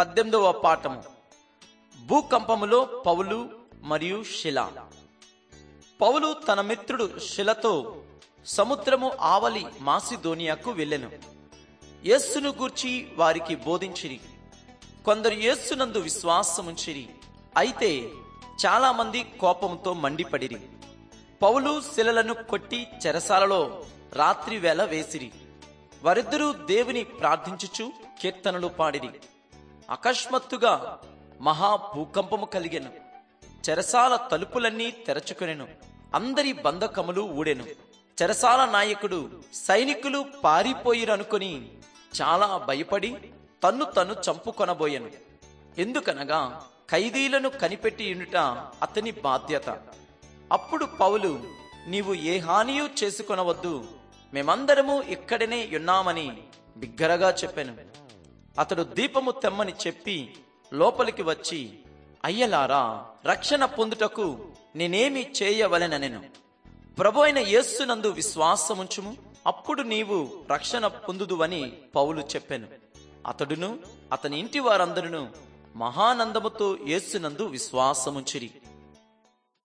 పద్దెనిమిదవ పాఠము భూకంపములో పౌలు మరియు శిల పౌలు తన మిత్రుడు శిలతో సముద్రము ఆవలి మాసిదోనియాకు వెళ్ళెను యేస్సును గూర్చి వారికి బోధించిరి కొందరు యేస్సునందు విశ్వాసముంచిరి అయితే చాలా మంది కోపంతో మండిపడిరి పౌలు శిలలను కొట్టి చెరసాలలో రాత్రి వేళ వేసిరి వారిద్దరూ దేవుని ప్రార్థించుచు కీర్తనలు పాడిరి అకస్మాత్తుగా మహా భూకంపము కలిగెను చెరసాల తలుపులన్నీ తెరచుకొనెను అందరి బంధకములు ఊడెను చెరసాల నాయకుడు సైనికులు పారిపోయిరనుకొని చాలా భయపడి తన్ను తను చంపుకొనబోయెను ఎందుకనగా ఖైదీలను కనిపెట్టి ఉండుట అతని బాధ్యత అప్పుడు పౌలు నీవు ఏ హానియూ చేసుకొనవద్దు మేమందరము ఇక్కడనే ఉన్నామని బిగ్గరగా చెప్పాను అతడు దీపము తెమ్మని చెప్పి లోపలికి వచ్చి అయ్యలారా రక్షణ పొందుటకు నేనేమి చేయవలెననెను ప్రభు అయిన యేస్సునందు విశ్వాసముంచుము అప్పుడు నీవు రక్షణ పొందుదువని పౌలు చెప్పాను అతడును అతని ఇంటి వారందరును మహానందముతో యేస్సునందు విశ్వాసముంచిరి